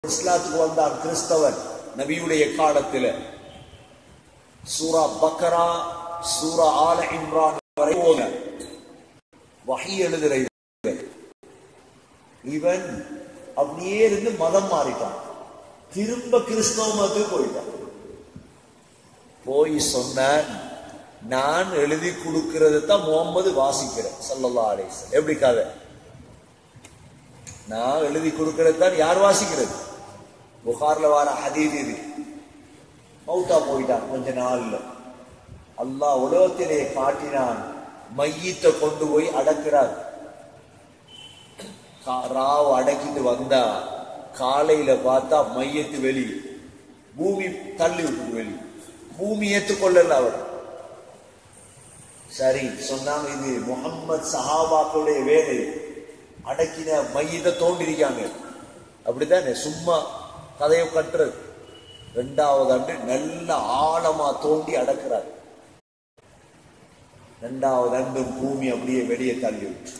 இஸ்லாத்துக்கு வந்தான் கிறிஸ்தவன் நபியுடைய காலத்துல சூரா பக்கரா சூரா ஆல இம்ரான் வரை ஓத வஹி எழுதுற இவன். இவன் அப்படியே இருந்து மதம் மாறிட்டான் திரும்ப கிறிஸ்தவ மதத்துக்கு போயிட்டான் போய் சொன்னான் நான் எழுதி கொடுக்கிறது தான் முகம்மது வாசிக்கிறேன் சல்லல்லா அலைஸ் எப்படி கதை நான் எழுதி கொடுக்கிறது தான் யார் வாசிக்கிறது புகார்ல வர ஹதீத் இது மௌத்தா போயிட்டான் கொஞ்ச நாள்ல அல்லாஹ் உலகத்திலே காட்டினான் மையத்தை கொண்டு போய் அடக்கிறார் கா- ராவ் அடக்கிட்டு வந்தா காலையில பார்த்தா மையத்து வெளியே பூமி தள்ளி விட்டுது வெளியே பூமி ஏற்றுக்கொள்ளல அவர் சரி சொன்னாங்க இது முகம்மது சஹாபாக்களுடைய வேலை அடக்கின மையத்தை தோண்டிருக்காங்க அப்படித்தானே சும்மா கதையை கட்டுறது ரெண்டாவது ஆண்டு நல்ல ஆழமா தோண்டி அடக்குறார் ரெண்டாவது ஆண்டு பூமி அப்படியே வெளியே தள்ளி விட்டு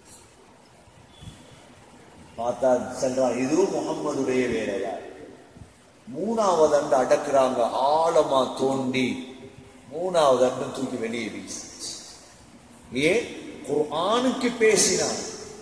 பார்த்தா சென்றான் இதுவும் முகம்மதுடைய வேலையா மூணாவது அண்டு அடக்குறாங்க ஆழமா தோண்டி மூணாவது அண்டு தூக்கி வெளியே வீசி ஏன் குர்ஆனுக்கு பேசினான்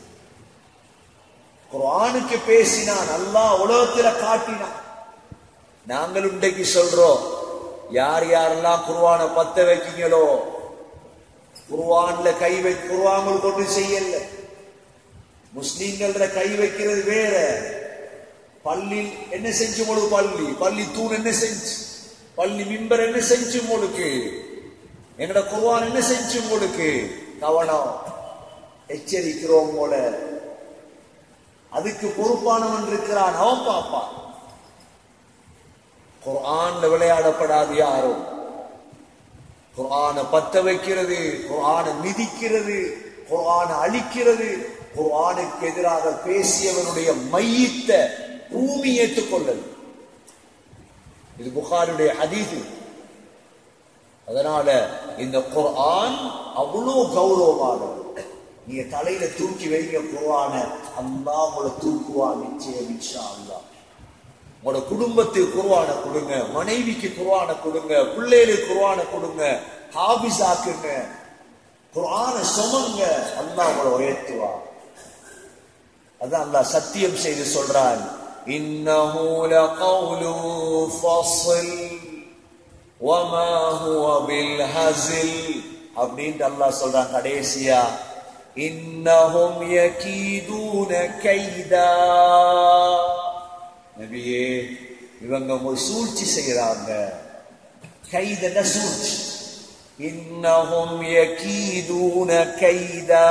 குர்ஆனுக்கு பேசினான் அல்லாஹ் உலகத்துல காட்டினான் நாங்கள் இன்றைக்கு சொல்றோம் யார் யாரெல்லாம் குர்ஆனை பத்த வைக்கீங்களோ குர்ஆன்ல கை வை குர்ஆன் கொண்டு செய்யல முஸ்லீம்கள கை வைக்கிறது வேற பள்ளி என்ன செஞ்சு முழு பள்ளி பள்ளி தூண் என்ன செஞ்சு பள்ளி மிம்பர் என்ன செஞ்சு உங்களுக்கு எங்கட குர்ஆன் என்ன செஞ்சு உங்களுக்கு கவனம் எச்சரிக்கிறோம் போல அதுக்கு பொறுப்பானவன் இருக்கிறான் அவன் பாப்பான் குர்ஆன்ல விளையாடப்படாது யாரும் குர்ஆனை பத்த வைக்கிறது குர்ஆனை மிதிக்கிறது குர்ஆனை அழிக்கிறது குர்ஆனுக்கு எதிராக பேசியவனுடைய மையத்த பூமி ஏற்றுக்கொள்ளல் இது புகாருடைய ஹதீஸ் அதனால இந்த குர்ஆன் அவ்வளவு கௌரவமானது நீங்க தலையில தூக்கி வைங்க குர்ஆன அல்லாஹ் உங்களை தூக்குவான் நிச்சயம் இன்ஷா அல்லாஹ் உங்களோட குடும்பத்துக்கு குர்ஆனை கொடுங்க மனைவிக்கு குர்ஆனை கொடுங்க பிள்ளைகளுக்கு குர்ஆனை கொடுங்க ஹாபிஸ் ஆக்குங்க குர்ஆனை சுமங்க அல்லாஹ் உங்களை உயர்த்துவா அதான் அல்லாஹ் சத்தியம் செய்து சொல்றான் இன்னஹு லகவுலு ஃபஸ்ல் وما هو بالهزل அப்படின்ட்டு அல்லாஹ் சொல்றான் கடைசியா இன்னஹும் யகீதூன கைதா நபியே இவங்க ஒரு சூழ்ச்சி செய்யறாங்க கைதன சூழ்ச்சி இன்னஹும் யகீதூன கைதா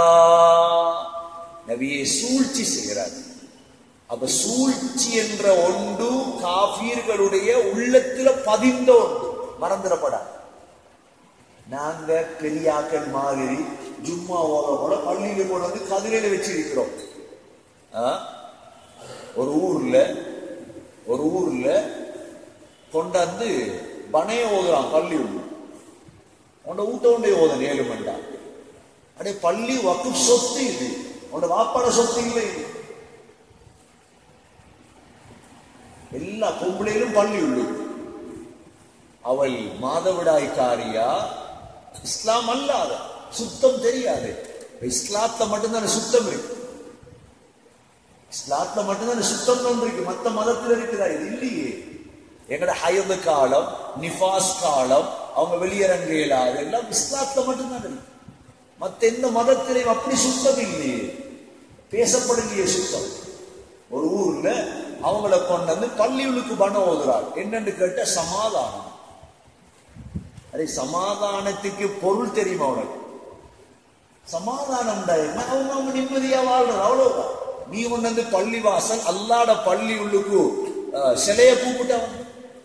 நபியே சூழ்ச்சி செய்கிறார்கள் அப்ப சூழ்ச்சி என்ற ஒன்று காபீர்களுடைய உள்ளத்துல பதிந்த ஒன்று மறந்துடப்படாது நாங்க பெரியாக்கள் மாதிரி ஜும்மா ஓத கூட பள்ளியில கொண்டு வந்து கதிரையில வச்சிருக்கிறோம் ஆ? ஒரு ஊர்ல ஒரு ஊர்ல கொண்டாந்து பனைய ஓதுறான் பள்ளி உள்ள உண்ட ஊட்ட உண்டே ஓதன் ஏழு மண்டா அடே பள்ளி வக்கு சொத்து இது உன்னோட வாப்பாட சொத்து இல்லை இது எல்லா பொம்பளையிலும் பள்ளி உள்ளது அவள் மாதவிடாய்க்காரியா இஸ்லாம் அல்லாத சுத்தம் தெரியாது இப்ப இஸ்லாத்துல மட்டும்தானே சுத்தம் இருக்கு இஸ்லாத்துல மட்டும்தானே சுத்தம் ஒன்று இருக்கு மத்த மதத்துல இருக்குதா இது இல்லையே எங்கட ஹயது காலம் நிஃபாஸ் காலம் அவங்க வெளியரங்க இயலாது எல்லாம் இஸ்லாத்துல மட்டும்தான் இருக்கு மத்த எந்த மதத்திலையும் அப்படி சுத்தம் இல்லையே பேசப்படலையே சுத்தம் ஒரு ஊர்ல அவங்கள கொண்டு வந்து பள்ளியுளுக்கு பணம் ஓதுறார் என்னன்னு கேட்ட சமாதானம் அதே சமாதானத்துக்கு பொருள் தெரியுமா உனக்கு சமாதானம் என்ன அவங்க அவங்க நிம்மதியா வாழ்றது அவ்வளவுதான் நீ கொண்டு வந்து பள்ளி வாசல் அல்லாட பள்ளி உள்ளுக்கு அஹ், சிலைய கூப்பிட்டா வந்து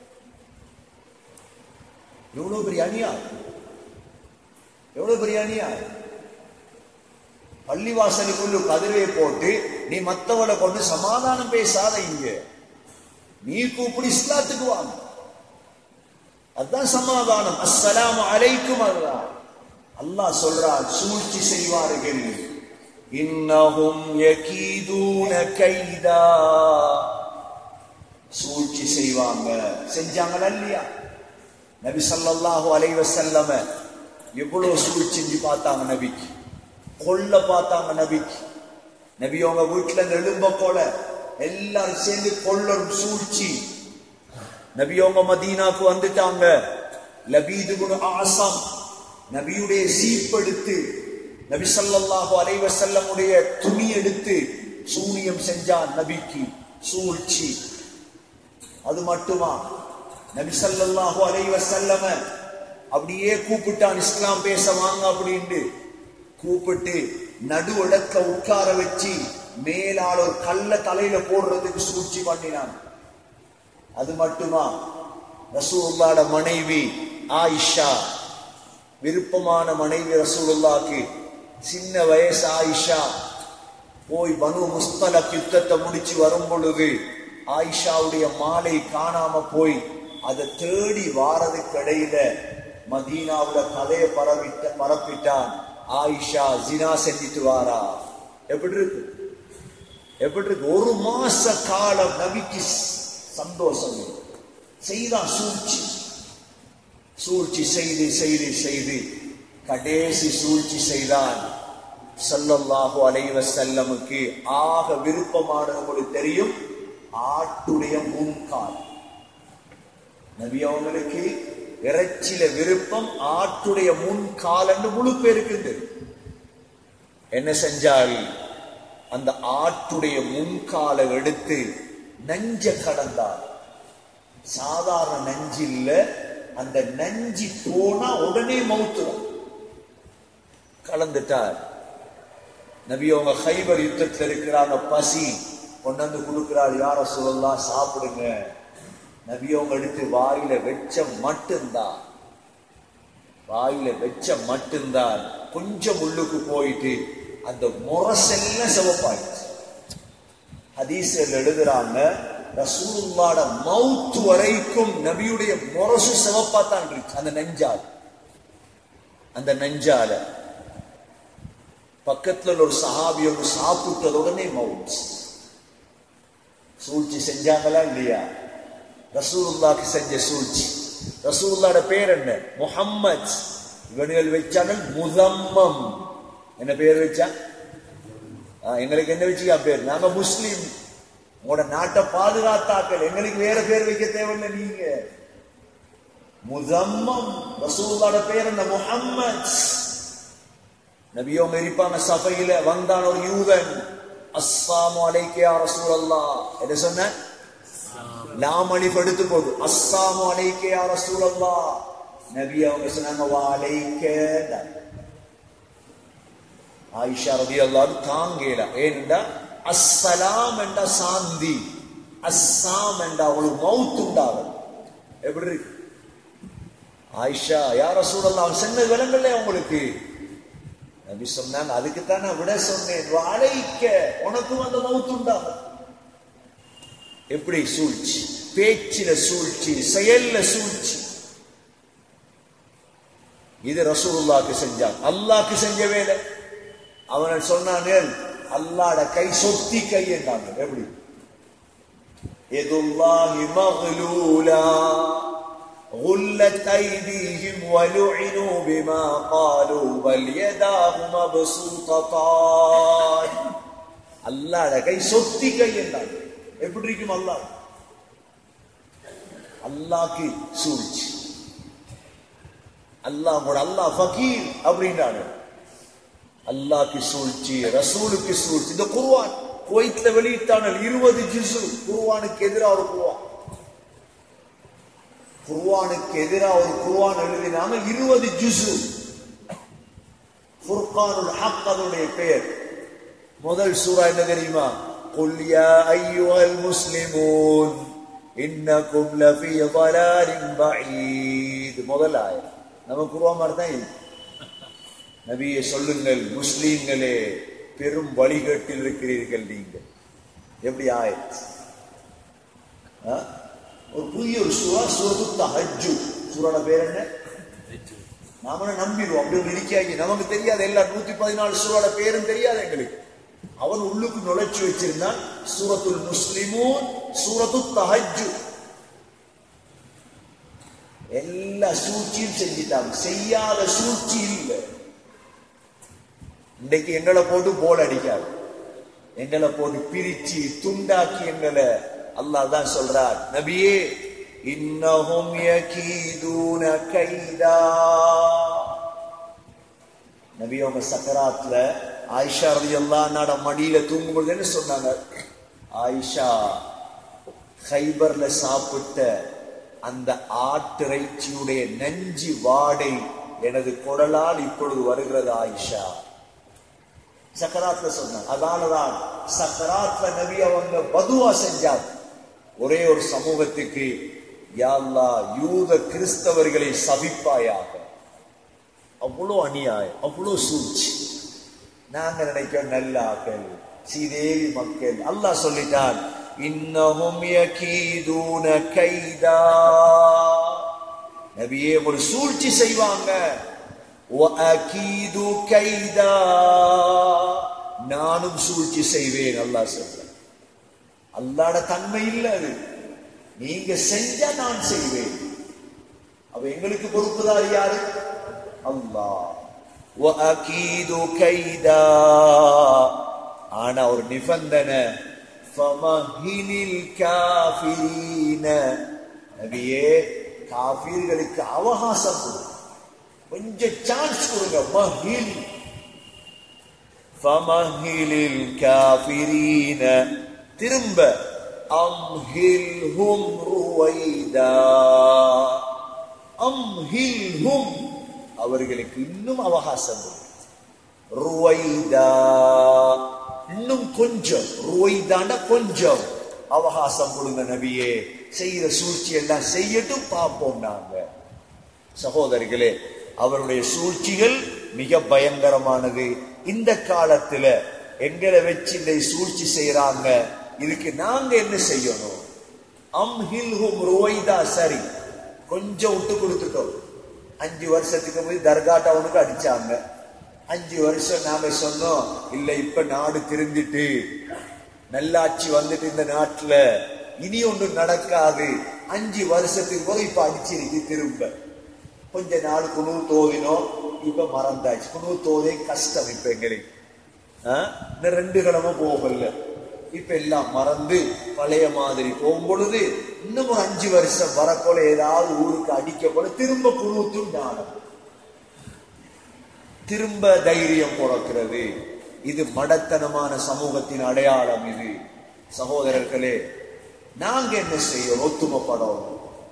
எவ்வளவு பெரிய அநியாயம் எவ்வளவு பெரிய அநியாயம் பள்ளிவாசலுக்குள்ள கதிரையை போட்டு நீ மத்தவளை கொண்டு சமாதானம் பேசாத இங்க நீ கூப்பிடு இஸ்லாத்துக்கு வாங்க அதுதான் சமாதானம் அஸ்ஸலாமு அலைக்கும் அதுதான் அல்லாஹ் சொல்றான் சூழ்ச்சி செய்வார்கள் இன்னஹும் யகீதூன கைதா செய்வாங்க செஞ்சாங்களா இல்லையா நபி ஸல்லல்லாஹு அலைஹி வஸல்லம எவ்வளவு சூழ் செஞ்சு பார்த்தாங்க நபிக்கு கொல்ல பார்த்தாங்க நபிக்கு நபி அவங்க வீட்டுல நெடும்ப போல எல்லாரும் சேர்ந்து கொள்ளரும் சூழ்ச்சி நபி அவங்க மதீனாக்கு வந்துட்டாங்க லபீது குண ஆசம் நபியுடைய சீப் எடுத்து நபி ஸல்லல்லாஹு அலைஹி வஸல்லமுடைய துணி எடுத்து சூனியம் செஞ்சான் நபிக்கு சூழ்ச்சி அது மட்டுமா நபி ஸல்லல்லாஹு அலைஹி வஸல்லம அப்படியே கூப்பிட்டான் இஸ்லாம் பேச வாங்க அப்படின்ட்டு கூப்பிட்டு நடு இடத்துல உட்கார வச்சு மேலால ஒரு கல்ல தலையில போடுறதுக்கு சூழ்ச்சி பண்ணினான் அது மட்டுமா ரசூலுல்லாட மனைவி ஆயிஷா விருப்பமான மனைவி ரசூலுல்லாக்கு சின்ன வயசு ஆயிஷா போய் பனு முஸ்தலக் யுத்தத்தை முடிச்சு வரும் பொழுது ஆயிஷாவுடைய மாலை காணாம போய் அதை தேடி வாரதுக்கு இடையில மதீனாவுல கதையை பரவிட்ட பரப்பிட்டான் ஆயிஷா ஜினா செஞ்சிட்டு வாரா எப்படி இருக்கு எப்படி இருக்கு ஒரு மாச காலம் நபிக்கு சந்தோஷம் செய்தான் சூழ்ச்சி சூழ்ச்சி செய்து செய்து செய்து கடைசி சூழ்ச்சி செய்தான் ஸல்லல்லாஹு அலைஹி வஸல்லமுக்கு ஆக விருப்பமானது உங்களுக்கு தெரியும் ஆட்டுடைய முன்கால் நபி அவங்களுக்கு இறைச்சில விருப்பம் ஆட்டுடைய முன்கால் என்று முழு பேருக்கு என்ன செஞ்சால் அந்த ஆட்டுடைய முன்காலை எடுத்து நஞ்ச கடந்தார் சாதாரண நஞ்சு இல்ல அந்த நஞ்சி போனா உடனே மவுத்துரும் கலந்துட்டார் நபி அவங்க ஹைபர் யுத்தத்துல இருக்கிறாங்க பசி கொண்டாந்து கொடுக்கிறாள் யார சொல்லலாம் சாப்பிடுங்க நபி அவங்க எடுத்து வாயில வெச்ச மட்டும்தான் வாயில வெச்ச மட்டும்தான் கொஞ்சம் உள்ளுக்கு போயிட்டு அந்த முரசெல்லாம் சிவப்பாயிடுச்சு ஹதீஸ்ல எழுதுறாங்க ரசூலுல்லாட மவுத் வரைக்கும் நபியுடைய முரசு சிவப்பா தான் இருந்துச்சு அந்த நெஞ்சால் அந்த நெஞ்சால பக்கத்துல ஒரு சஹாபி ஒன்று சாப்பிட்டது உடனே மவுத் சூழ்ச்சி செஞ்சாங்களா இல்லையா ரசூலுல்லாக்கு செஞ்ச சூழ்ச்சி ரசூலுல்லாட பேர் என்ன முஹம்மத் இவனுகள் வச்சாங்க முதம்மம் என்ன பேர் வச்சா ஆ, எங்களுக்கு என்ன வச்சுக்கா பேர் நாங்க முஸ்லீம் உங்களோட நாட்டை பாதுகாத்தாக்கள் எங்களுக்கு வேற பேர் வைக்க தேவையில்லை நீங்க முதம்மம் ரசூலுல்லாட பேர் என்ன முஹம்மத் நபியோங்க இருப்பாங்க சபையில வந்தான் ஒரு யூதன் அஸ்ஸாமு அலைக்க யா ரசூலல்லாஹ் என்ன சொன்ன லாமணி படுத்து போது அஸ்ஸாமு அலைக்க யா ரசூலல்லாஹ் நபி அவங்க சொன்னாங்க வா அலைக்க ஆயிஷா ரலியல்லாஹு தாங்கேல ஏன்டா அஸ்ஸலாம் என்ற சாந்தி அஸ்ஸாம் என்ற அவளுக்கு மவுத் உண்டாகும் எப்படி இருக்கு ஆயிஷா யார் ரசூலல்லாஹ் அவன் சொன்ன விலங்கல்ல உங்களுக்கு நபி சொன்னாங்க அதுக்கு தான் நான் விட சொன்னேன் அழைக்க உனக்கும் அந்த மவுத்து உண்டாகும் எப்படி சூழ்ச்சி பேச்சில சூழ்ச்சி செயல்ல சூழ்ச்சி இது ரசூலுல்லாக்கு செஞ்சான் அல்லாஹ்க்கு செஞ்ச வேலை அவன் சொன்னானே அல்லாட கை சொத்தி கை என்றாங்க எப்படி எதுல்லாஹி மக்லூலா غلت أيديهم ولعنوا بما قالوا بل يداه مبسوطتان அல்லாட கை சொத்தி கை என்றாங்க எப்படி இருக்கும் அல்லாஹ் அல்லாஹ்க்கு சூழ்ச்சி அல்லாஹ் கூட அல்லாஹ் ஃபகீர் அப்படின்றாங்க அல்லாஹ்க்கு சூழ்ச்சி ரசூலுக்கு சூழ்ச்சி இந்த குர்ஆன் குவைத்ல வெளியிட்டான இருபது ஜிசு குர்ஆனுக்கு எதிராக ஒரு குர்ஆன் குர்ஆனுக்கு எதிராக ஒரு குர்ஆன் எழுதினாங்க இருபது ஜுசு ஃபுர்கானுல் ஹக் அதனுடைய பெயர் முதல் சூரா என்ன தெரியுமா قل يا أيها المسلمون إنكم لفي ضلال بعيد முதல் ஆயம் நம்ம குர்ஆன் மாதிரி தான் இது நபியை சொல்லுங்கள் முஸ்லீம்களே பெரும் வழிகேட்டில் இருக்கிறீர்கள் நீங்கள் எப்படி ஆயிடுச்சு ஆ? ஒரு புதிய ஒரு சூறா சூரத்து தஹஜ்ஜு சூறாட பேர் என்ன நாம நம்பிடுவோம் அப்படி ஒரு இருக்காங்க நமக்கு தெரியாது எல்லா நூத்தி பதினாலு சூறாட பேரும் தெரியாது எங்களுக்கு அவன் உள்ளுக்கு நுழைச்சு வச்சிருந்தான் சூரத்துல் முஸ்லிமூன் சூரத்து தஹஜ்ஜு எல்லா சூழ்ச்சியும் செஞ்சிட்டாங்க செய்யாத சூழ்ச்சி இல்லை இன்னைக்கு எங்களை போட்டு போல் அடிக்காது எங்களை போட்டு பிரிச்சு துண்டாக்கி எங்களை அல்லாஹ் தான் சொல்றார் நபியே இன்னஹும் யகீதூன கைதா நபி அவங்க சக்கராத்துல ஆயிஷா ரலியல்லாஹு அன்ஹா மடியில தூங்கும்போது என்ன சொன்னாங்க ஆயிஷா ஹைபர்ல சாப்பிட்ட அந்த ஆட்டிறைச்சியுடைய நெஞ்சி வாடை எனது குடலால் இப்பொழுது வருகிறது ஆயிஷா சக்கராத்ல சொன்னாங்க அதனாலதான் சக்கராத்ல நபி அவங்க பதுவா செஞ்சார் ஒரே ஒரு சமூகத்துக்கு யா அல்லாஹ் யூத கிறிஸ்தவர்களை சபிப்பாயாக அவ்வளோ அநியாயம் அவ்வளோ சூழ்ச்சி நாங்க நினைக்கிறோம் நல்ல ஆக்கள் சீதேவி மக்கள் அல்லாஹ் சொல்லிட்டான் இன்னஹும் யகீதூன கைதா நபியே ஒரு சூழ்ச்சி செய்வாங்க وَأَكِيدُ كَيْدًا நானும் சூழ்ச்சி செய்வேன் அல்லாஹ் சொல்றேன் அல்லாட தன்மை இல்ல அது நீங்க செஞ்சா நான் செய்வேன் அப்ப எங்களுக்கு பொறுப்புதார் யாரு அல்லாஹ் وَأَكِيدُ كَيْدًا ஆனா ஒரு நிபந்தனை فَمَهِّلِ الْكَافِرِينَ நபியே காபீர்களுக்கு அவகாசம் கொடு கொஞ்சம் சான்ஸ் கொடுங்க மஹில் ஃபமஹிலில் காஃபிரீன திரும்ப அம்ஹில்ஹும் ருவைதா அம்ஹில்ஹும் அவர்களுக்கு இன்னும் அவகாசம் உண்டு. ருவைதா இன்னும் கொஞ்சம் ருவைதான கொஞ்சம் அவகாசம் கொடுங்க நபியே செய்யற சூழ்ச்சி எல்லாம் செய்யட்டும் பார்ப்போம் நாங்க சகோதரிகளே அவருடைய சூழ்ச்சிகள் மிக பயங்கரமானது இந்த காலத்துல எங்களை வச்சு இந்த சூழ்ச்சி செய்யறாங்க இதுக்கு நாங்க என்ன செய்யணும் அம்ஹில்ஹும் ருவைதா சரி கொஞ்சம் விட்டு கொடுத்துட்டோம் அஞ்சு வருஷத்துக்கு போய் தர்கா டவுனுக்கு அடிச்சாங்க அஞ்சு வருஷம் நாம சொன்னோம் இல்ல இப்ப நாடு திருந்திட்டு நல்லாட்சி வந்துட்டு இந்த நாட்டுல இனி ஒன்று நடக்காது அஞ்சு வருஷத்துக்கு போய் இப்ப அடிச்சிருக்கு திரும்ப கொஞ்ச நாள் குணு தோதினோம் இப்ப மறந்தாச்சு குணு தோதே கஷ்டம் இப்ப எங்களுக்கு ஆ? இன்னும் ரெண்டு கிழமை போகல இப்ப எல்லாம் மறந்து பழைய மாதிரி போகும் பொழுது இன்னும் ஒரு அஞ்சு வருஷம் வரப்போல ஏதாவது ஊருக்கு அடிக்கப்பட திரும்ப குணூத்தும் ஞானம் திரும்ப தைரியம் பிறக்கிறது இது மடத்தனமான சமூகத்தின் அடையாளம் இது சகோதரர்களே நாங்க என்ன செய்யணும் ஒத்துமைப்படணும்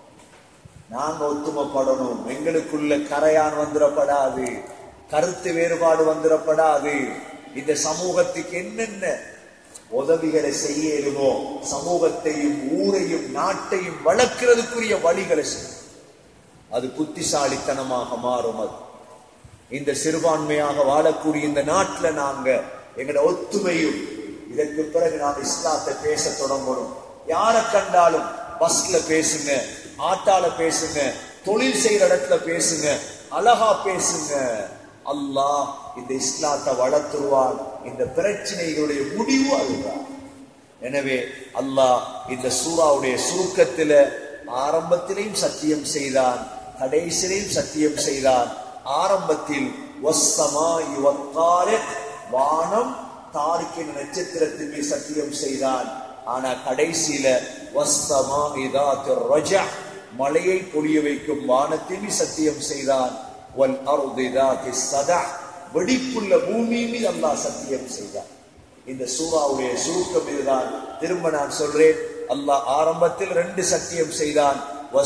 நாங்க ஒத்துமைப்படணும் எங்களுக்குள்ள கரையான் வந்துடப்படாது கருத்து வேறுபாடு வந்துடப்படாது இந்த சமூகத்துக்கு என்னென்ன உதவிகளை செய்ய இயலுமோ சமூகத்தையும் ஊரையும் நாட்டையும் வளர்க்கிறதுக்குரிய வழிகளை செய்யும் அது புத்திசாலித்தனமாக மாறும் அது இந்த சிறுபான்மையாக வாழக்கூடிய இந்த நாட்டுல நாங்க எங்களோட ஒத்துமையும் இதற்கு பிறகு நாம் இஸ்லாத்தை பேச தொடங்கணும் யாரை கண்டாலும் பஸ்ல பேசுங்க ஆட்டால பேசுங்க தொழில் செய்யற இடத்துல பேசுங்க அழகா பேசுங்க அல்லாஹ் இந்த இஸ்லாத்தை வளர்த்துருவான் இந்த பிரச்சனைகளுடைய முடிவு அதுதான் எனவே அல்லாஹ் இந்த சூறாவுடைய சுருக்கத்தில ஆரம்பத்திலையும் சத்தியம் செய்தான் கடைசியிலையும் சத்தியம் செய்தான் ஆரம்பத்தில் வஸ்ஸமாஇ வத்தாரிக், வானம் தாரிக்கின் நட்சத்திரத்தின் மீது சத்தியம் செய்தான் ஆனா கடைசியில வஸ்ஸமாஇ தாத்திர் ரஜா, மழையை பொழிய வைக்கும் வானத்தின் மீது சத்தியம் செய்தான் வல் அர்தி தாத்தி சதா வெடிப்புள்ள பூமி மீது அல்லாஹ் சத்தியம் செய்தான் இந்த சூறாவுடைய சுருக்கம் இதுதான் திரும்ப நான் சொல்றேன் அல்லாஹ் ஆரம்பத்தில் ரெண்டு சத்தியம் செய்தான்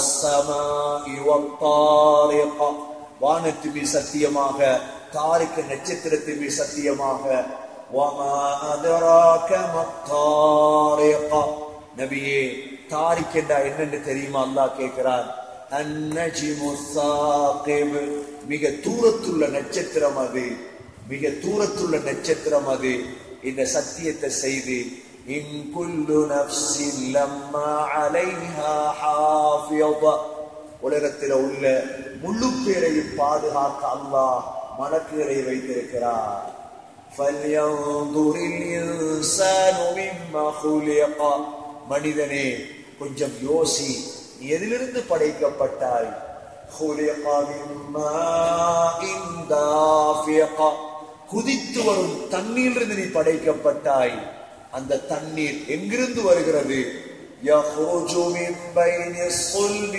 வஸ்ஸமாஇ வத்தாரிக. வானத்து மீது சத்தியமாக தாரிக்கு நட்சத்திரத்தின் மீது சத்தியமாக وَمَا أَدْرَاكَ مَا الطَّارِقُ. நபியே தாரிக் என்றா என்னன்னு தெரியுமா அல்லாஹ் கேட்கிறான் அந்நஜிமு சாகிப். மிக தூரத்துள்ள நட்சத்திரம் அது மிக தூரத்துள்ள நட்சத்திரம் அது இந்த சத்தியத்தை செய்து இன் குல்லு நஃப்ஸின் லம்மா அலைஹா ஹாஃபியத. உலகத்தில் உள்ள முழு பேரையும் பாதுகாக்க அல்லாஹ் மலக்குகளை வைத்திருக்கிறார் فَلْيَنْظُرِ الْإِنسَانُ مِمَّا خُلِقَ. மனிதனே கொஞ்சம் யோசி நீ எதிலிருந்து படைக்கப்பட்டாய் خلق من ماء دافق குதித்து வரும் தண்ணீரிலிருந்து நீ படைக்கப்பட்டாய் அந்த தண்ணீர் எங்கிருந்து வருகிறது يخرج من بين الصلب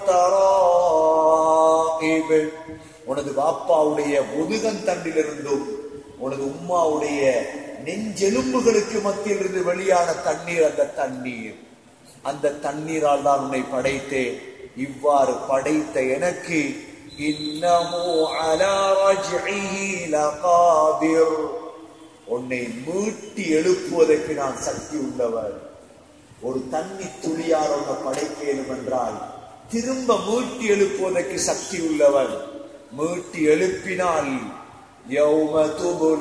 والترائب உனது பாப்பாவுடைய முதுகன் தண்டிலிருந்தும் உனது உம்மாவுடைய நெஞ்செலும்புகளுக்கு மத்தியிலிருந்து வெளியான தண்ணீர் அந்த தண்ணீர் அந்த தண்ணீரால் தான் உன்னை படைத்தேன் இவ்வாறு படைத்த எனக்கு இன்னமோ அலா ரஜ்இஹி லகாதிர் உன்னை மீட்டி எழுப்புவதற்கு நான் சக்தி உள்ளவர் ஒரு தண்ணி துளியால் உன்னை படைக்கலும் என்றால் திரும்ப மீட்டி எழுப்புவதற்கு சக்தி உள்ளவன் மீட்டி எழுப்பினால் யௌம துபுல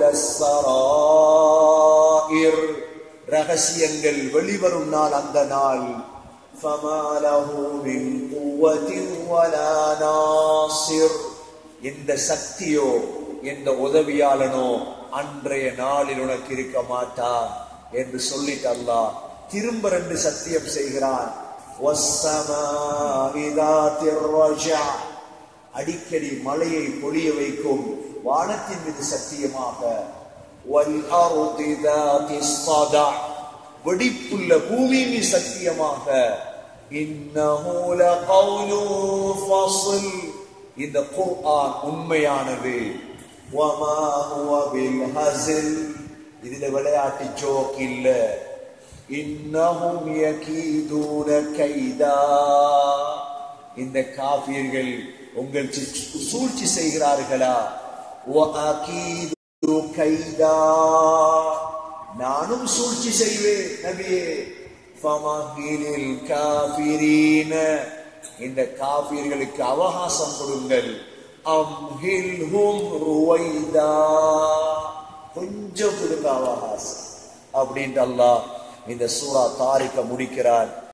ஸராயிர் ரகசியங்கள் வெளிவரும் நாள் அந்த நாள் فما له من قوة ولا ناصر எந்த சக்தியோ எந்த உதவியாளனோ அன்றைய நாளில் உனக்கு இருக்க மாட்டான் என்று சொல்லிட்டு அல்லாஹ் திரும்ப ரெண்டு சத்தியம் செய்கிறான் وَالسَّمَاءِ ذَاتِ الرَّجْعِ அடிக்கடி மழையை பொழிய வைக்கும் வானத்தின் மீது சத்தியமாக وَالْأَرْضِ ذَاتِ الصَّدَعِ வெடிப்புள்ள பூமி மீது சத்தியமாக إِنَّهُ لَقَوْلٌ فَصْلٌ இந்த குர்ஆன் உண்மையானது وَمَا هُوَ بِالْهَزْلِ இதுல விளையாட்டு ஜோக் இல்ல இன்னஹும் யகீதூன கைதா இந்த காபியர்கள் உங்கள் சி- சூழ்ச்சி செய்கிறார்களா وَأَكِيدُ கைதா நானும் சூழ்ச்சி செய்வேன் நபியே ஃபமஹிலில் காஃபிரீன இந்த காபியர்களுக்கு அவகாசம் கொடுங்கள் அம்ஹில்ஹும் ருவைதா கொஞ்சம் கொடுங்க அவகாசம் அப்படின்ட்டு அல்லாஹ் இந்த சூரா தாரிக்க முடிக்கிறார்